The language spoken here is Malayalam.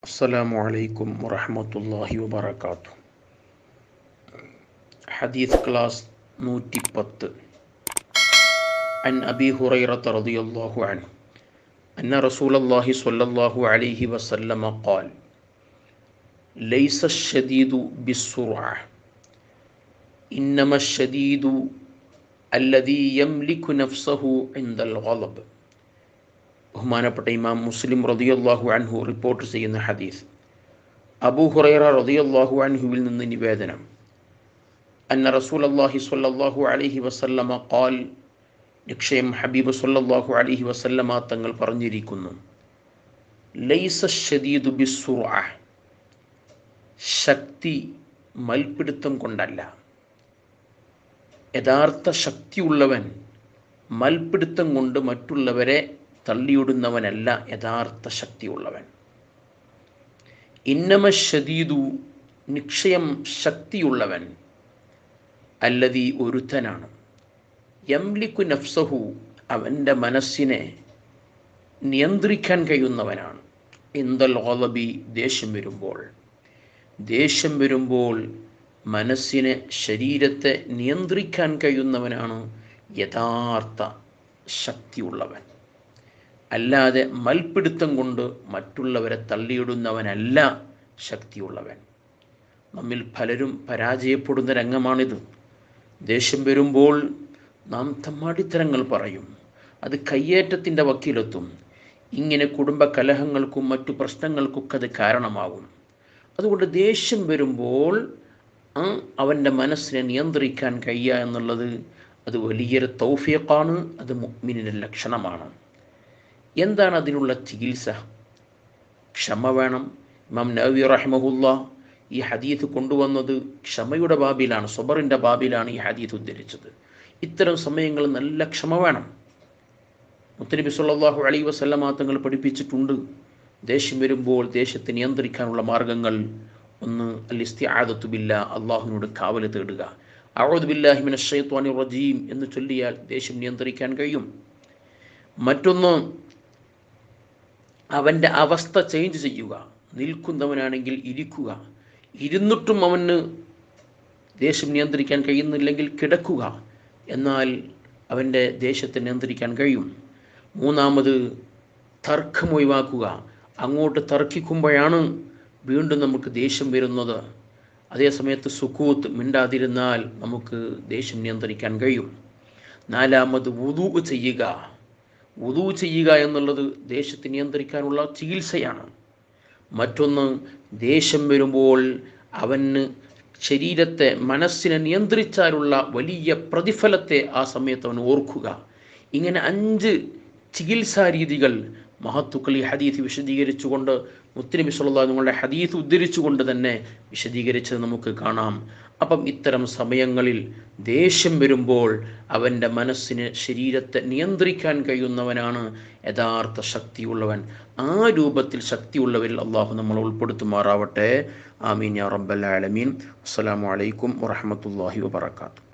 السلام عليكم ورحمة الله وبركاته حديث كلاس نوتي بط عن أبي هريرة رضي الله عنه أن رسول الله صلى الله عليه وسلم قال ليس الشديد بالسرعة إنما الشديد الذي يملك نفسه عند الغضب ബഹുമാനപ്പെട്ട ഇമാം മുസ്ലിം റതിയല്ലാഹു അൻഹു റിപ്പോർട്ട് ചെയ്യുന്ന ഹദീസ് അബൂ ഹുറൈറ റതിയല്ലാഹു അൻഹുവിൽ നിന്ന് നിവേദനം അന്ന റസൂൽ അള്ളാഹി സ്വല്ലല്ലാഹു അലൈഹി വസല്ലമ ഖാൽ നിക്ഷയം ഹബീബ് സ്വല്ലല്ലാഹു അലൈഹി വസല്ലമ തങ്ങൾ പറഞ്ഞിരിക്കുന്നു ലൈസ ഷദീദു ബിസ്സുറ ശക്തി മൽപിടുത്തം കൊണ്ടല്ല യഥാർത്ഥ ശക്തിയുള്ളവൻ മൽപിടുത്തം കൊണ്ട് മറ്റുള്ളവരെ തള്ളിയിടുന്നവനല്ല യഥാർത്ഥ ശക്തിയുള്ളവൻ ഇന്നമ ഷദീദു നിക്ഷയം ശക്തിയുള്ളവൻ അല്ലതീ ഒരുത്തനാണ് യംലിക്കു നഫ്സഹു അവൻ്റെ മനസ്സിനെ നിയന്ത്രിക്കാൻ കഴിയുന്നവനാണ് ഇന്ദൽ ഓലബി ദേഷ്യം വരുമ്പോൾ ദേഷ്യം വരുമ്പോൾ മനസ്സിനെ ശരീരത്തെ നിയന്ത്രിക്കാൻ കഴിയുന്നവനാണ് യഥാർത്ഥ ശക്തിയുള്ളവൻ അല്ലാതെ മൽപിടുത്തം കൊണ്ട് മറ്റുള്ളവരെ തള്ളിയിടുന്നവനല്ല ശക്തിയുള്ളവൻ നമ്മിൽ പലരും പരാജയപ്പെടുന്ന രംഗമാണിത് ദേഷ്യം വരുമ്പോൾ നാം തമ്മാടിത്തരങ്ങൾ പറയും അത് കയ്യേറ്റത്തിൻ്റെ വക്കീലെത്തും ഇങ്ങനെ കുടുംബ കലഹങ്ങൾക്കും മറ്റു പ്രശ്നങ്ങൾക്കൊക്കെ അത് കാരണമാകും അതുകൊണ്ട് ദേഷ്യം വരുമ്പോൾ ആ അവൻ്റെ മനസ്സിനെ നിയന്ത്രിക്കാൻ കഴിയുക എന്നുള്ളത് അത് വലിയൊരു തൗഫിയക്കാണ് അത് മുഗ്മിനിൻ്റെ ലക്ഷണമാണ് എന്താണ് അതിനുള്ള ചികിത്സ ക്ഷമ വേണം ഇമാം നവി റഹ്മഹുല്ല ഈ ഹദീത്ത് കൊണ്ടുവന്നത് ക്ഷമയുടെ ബാബിലാണ് സൊബറിൻ്റെ ബാബിലാണ് ഈ ഹദീത്ത് ഉദ്ധരിച്ചത് ഇത്തരം സമയങ്ങൾ നല്ല ക്ഷമ വേണം മുത്തനബി സല്ലാഹു അലൈ വസല്ലമ തങ്ങൾ പഠിപ്പിച്ചിട്ടുണ്ട് ദേഷ്യം വരുമ്പോൾ ദേഷ്യത്തെ നിയന്ത്രിക്കാനുള്ള മാർഗങ്ങൾ ഒന്ന് അല്ലിസ്തി ആദത്തുബില്ല അള്ളാഹുവിനോട് കാവല് തേടുക അഴുദ് ബില്ലാഹിമിൻ ഷെയ്ത്വാനി റജീം എന്ന് ചൊല്ലിയാൽ ദേഷ്യം നിയന്ത്രിക്കാൻ കഴിയും മറ്റൊന്ന് അവൻ്റെ അവസ്ഥ ചേഞ്ച് ചെയ്യുക നിൽക്കുന്നവനാണെങ്കിൽ ഇരിക്കുക ഇരുന്നിട്ടും അവന് ദേഷ്യം നിയന്ത്രിക്കാൻ കഴിയുന്നില്ലെങ്കിൽ കിടക്കുക എന്നാൽ അവൻ്റെ ദേഷ്യത്തെ നിയന്ത്രിക്കാൻ കഴിയും മൂന്നാമത് തർക്കം ഒഴിവാക്കുക അങ്ങോട്ട് തർക്കിക്കുമ്പോഴാണ് വീണ്ടും നമുക്ക് ദേഷ്യം വരുന്നത് അതേസമയത്ത് സുക്കൂത്ത് മിണ്ടാതിരുന്നാൽ നമുക്ക് ദേഷ്യം നിയന്ത്രിക്കാൻ കഴിയും നാലാമത് വുതു ചെയ്യുക വുതു ചെയ്യുക എന്നുള്ളത് ദേഷ്യത്തെ നിയന്ത്രിക്കാനുള്ള ചികിത്സയാണ് മറ്റൊന്ന് ദേഷ്യം വരുമ്പോൾ അവന് ശരീരത്തെ മനസ്സിനെ നിയന്ത്രിച്ചാലുള്ള വലിയ പ്രതിഫലത്തെ ആ സമയത്ത് അവൻ ഓർക്കുക ഇങ്ങനെ അഞ്ച് ചികിത്സാ രീതികൾ മഹത്തുക്കൾ ഈ ഹദീത്ത് വിശദീകരിച്ചുകൊണ്ട് മുത്തനബി സല്ലാ നിങ്ങളുടെ ഹദീത്ത് ഉദ്ധരിച്ചുകൊണ്ട് തന്നെ വിശദീകരിച്ചത് നമുക്ക് കാണാം അപ്പം ഇത്തരം സമയങ്ങളിൽ ദേഷ്യം വരുമ്പോൾ അവൻ്റെ മനസ്സിന് ശരീരത്തെ നിയന്ത്രിക്കാൻ കഴിയുന്നവനാണ് യഥാർത്ഥ ശക്തിയുള്ളവൻ ആ രൂപത്തിൽ ശക്തിയുള്ളവരിൽ അള്ളാഹു നമ്മൾ ഉൾപ്പെടുത്തുമാറാവട്ടെ ആമീൻ യാ റബ്ബൽ ആലമീൻ അസ്സലാമു അലൈക്കും വറഹമത്തല്ലാഹി വബർക്കാത്തു